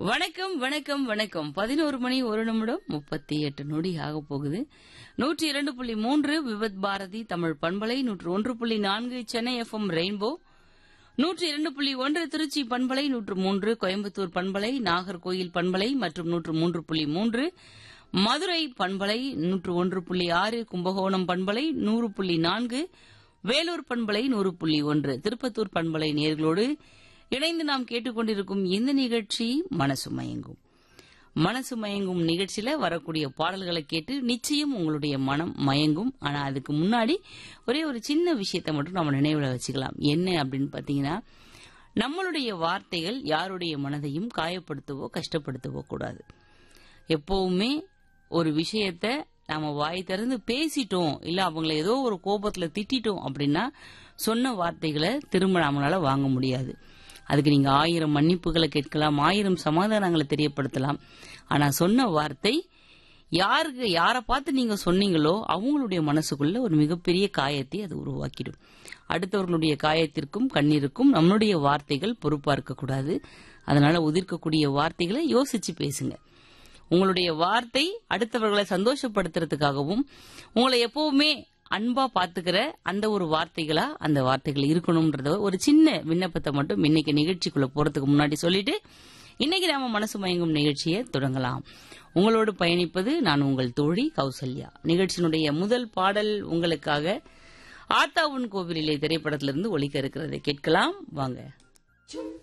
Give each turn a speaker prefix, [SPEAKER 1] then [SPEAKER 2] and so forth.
[SPEAKER 1] வணக்கம் வணக்கம் வணக்கம் பதினோரு மணி ஒரு நிமிடம் முப்பத்தி எட்டு நொடி ஆக போகுது நூற்றி இரண்டு புள்ளி மூன்று விவத் பாரதி தமிழ் பண்பலை நூற்று ஒன்று புள்ளி நான்கு சென்னை எஃப்எம் ரெயின்போ நூற்றி இரண்டு புள்ளி ஒன்று திருச்சி பண்பலை நூற்று மூன்று கோயம்புத்தூர் பண்பலை நாகர்கோயில் பண்பலை மற்றும் நூற்று மூன்று புள்ளி மூன்று மதுரை பண்பலை நூற்று ஒன்று புள்ளி ஆறு கும்பகோணம் பண்பலை நூறு புள்ளி நான்கு வேலூர் பண்பலை நூறு புள்ளி ஒன்று திருப்பத்தூர் பண்பலை நேர்களோடு இணைந்து நாம் கேட்டுக்கொண்டிருக்கும் இந்த நிகழ்ச்சி மனசு மயங்கும் மனசு மயங்கும் நிகழ்ச்சியில வரக்கூடிய பாடல்களை கேட்டு நிச்சயம் உங்களுடைய மனம் மயங்கும் ஆனா அதுக்கு முன்னாடி ஒரே ஒரு சின்ன விஷயத்தை மட்டும் நம்ம நினைவுல வச்சுக்கலாம் என்ன அப்படின்னு பாத்தீங்கன்னா நம்மளுடைய வார்த்தைகள் யாருடைய மனதையும் காயப்படுத்தவோ கஷ்டப்படுத்தவோ கூடாது எப்பவுமே ஒரு விஷயத்த நாம வாய் திறந்து பேசிட்டோம் இல்ல அவங்கள ஏதோ ஒரு கோபத்துல திட்டிட்டோம் அப்படின்னா சொன்ன வார்த்தைகளை திரும்ப நம்மளால வாங்க முடியாது அதுக்கு நீங்க ஆயிரம் மன்னிப்புகளை கேட்கலாம் ஆயிரம் சமாதானங்களை தெரியப்படுத்தலாம் ஆனா சொன்ன வார்த்தை யாருக்கு யாரை பார்த்து நீங்க சொன்னீங்களோ அவங்களுடைய மனசுக்குள்ள ஒரு மிகப்பெரிய காயத்தை அது உருவாக்கிடும் அடுத்தவர்களுடைய காயத்திற்கும் கண்ணீருக்கும் நம்மளுடைய வார்த்தைகள் பொறுப்பா இருக்கக்கூடாது அதனால உதிர்க்கக்கூடிய வார்த்தைகளை யோசிச்சு பேசுங்க உங்களுடைய வார்த்தை அடுத்தவர்களை சந்தோஷப்படுத்துறதுக்காகவும் உங்களை எப்பவுமே அன்பா பாத்துக்கிற அந்த ஒரு வார்த்தைகளா அந்த வார்த்தைகள் இருக்கணும்ன்றத ஒரு சின்ன விண்ணப்பத்தை மட்டும் இன்னைக்கு நிகழ்ச்சிக்குள்ள போறதுக்கு முன்னாடி சொல்லிட்டு இன்னைக்கு நாம மனசு மயங்கும் நிகழ்ச்சியை தொடங்கலாம் உங்களோடு பயணிப்பது நான் உங்கள் தோழி கௌசல்யா நிகழ்ச்சியினுடைய முதல் பாடல் உங்களுக்காக ஆத்தாவுன் கோவிலிலே திரைப்படத்திலிருந்து ஒலிக்க இருக்கிறதை கேட்கலாம் வாங்க